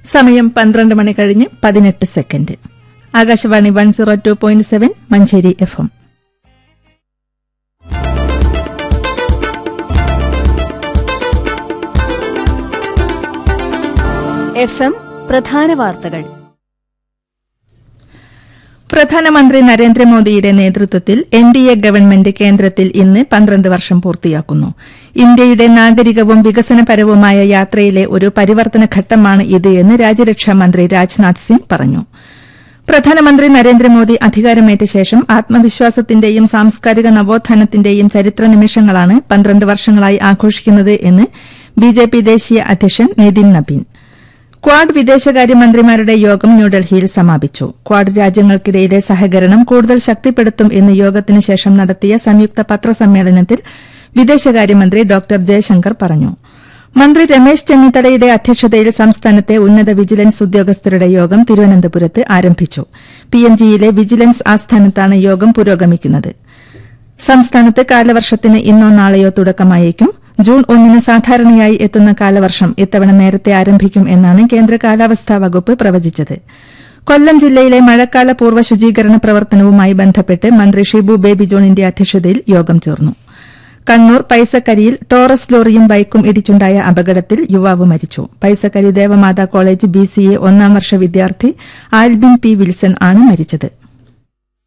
സമയം പന്ത്രണ്ട് മണി കഴിഞ്ഞ് പതിനെട്ട് second Akashvani one zero two point seven Manjeri F M F M പ്രധാന വാർത്തകൾ പ്രധാനമന്ത്രി നരേന്ദ്രമോദിയുടെ നേതൃത്വത്തിൽ എൻ ഡി എ ഗവൺമെന്റ് കേന്ദ്രത്തിൽ ഇന്ന് പന്ത്രണ്ട് വർഷം പൂർത്തിയാക്കുന്നു ഇന്ത്യയുടെ നാഗരികവും വികസനപരവുമായ യാത്രയിലെ ഒരു പരിവർത്തന ഘട്ടമാണ് ഇത് എന്ന് രാജ്യരക്ഷാ മന്ത്രി രാജ്നാഥ് സിംഗ് പറഞ്ഞു പ്രധാനമന്ത്രി നരേന്ദ്രമോദി അധികാരമേറ്റ ശേഷം ആത്മവിശ്വാസത്തിന്റെയും സാംസ്കാരിക നവോത്ഥാനത്തിന്റെയും ചരിത്ര നിമിഷങ്ങളാണ് പന്ത്രണ്ട് വർഷങ്ങളായി ആഘോഷിക്കുന്നത് എന്ന് ബിജെപി ദേശീയ അധ്യക്ഷൻ നിതിൻ നബീൻ ക്വാഡ് വിദേശകാര്യമന്ത്രിമാരുടെ യോഗം ന്യൂഡൽഹിയിൽ സമാപിച്ചു ക്വാഡ് രാജ്യങ്ങൾക്കിടയിലെ സഹകരണം കൂടുതൽ ശക്തിപ്പെടുത്തും എന്ന് യോഗത്തിനു ശേഷം നടത്തിയ സംയുക്ത പത്രസമ്മേളനത്തിൽ വിദേശകാര്യമന്ത്രി ഡോക്ടർ ജയശങ്കർ പറഞ്ഞു മന്ത്രി രമേശ് ചെന്നിത്തലയുടെ അധ്യക്ഷതയിൽ സംസ്ഥാനത്തെ ഉന്നത വിജിലൻസ് ഉദ്യോഗസ്ഥരുടെ യോഗം തിരുവനന്തപുരത്ത് ആരംഭിച്ചു പിഎംജിയിലെ വിജിലൻസ് ആസ്ഥാനത്താണ് യോഗം പുരോഗമിക്കുന്നത് സംസ്ഥാനത്ത് കാലവർഷത്തിന് ഇന്നോ നാളെയോ തുടക്കമായേക്കും ജൂൺ ഒന്നിന് സാധാരണയായി എത്തുന്ന കാലവർഷം ഇത്തവണ നേരത്തെ ആരംഭിക്കും എന്നാണ് കേന്ദ്ര കാലാവസ്ഥാ വകുപ്പ് പ്രവചിച്ചത് കൊല്ലം ജില്ലയിലെ മഴക്കാല പൂർവ്വ ശുചീകരണ പ്രവർത്തനവുമായി ബന്ധപ്പെട്ട് മന്ത്രി ഷിബു ബേബി ജോണിന്റെ അധ്യക്ഷതയിൽ യോഗം ചേർന്നു കണ്ണൂർ പൈസക്കരിയിൽ ടോറസ് ലോറിയും ബൈക്കും ഇടിച്ചുണ്ടായ അപകടത്തിൽ യുവാവ് മരിച്ചു പൈസക്കരി ദേവമാതാ കോളേജ് ബിസിഎ ഒന്നാം വർഷ വിദ്യാർത്ഥി ആൽബിൻ പി വിൽസൺ ആണ് മരിച്ചത്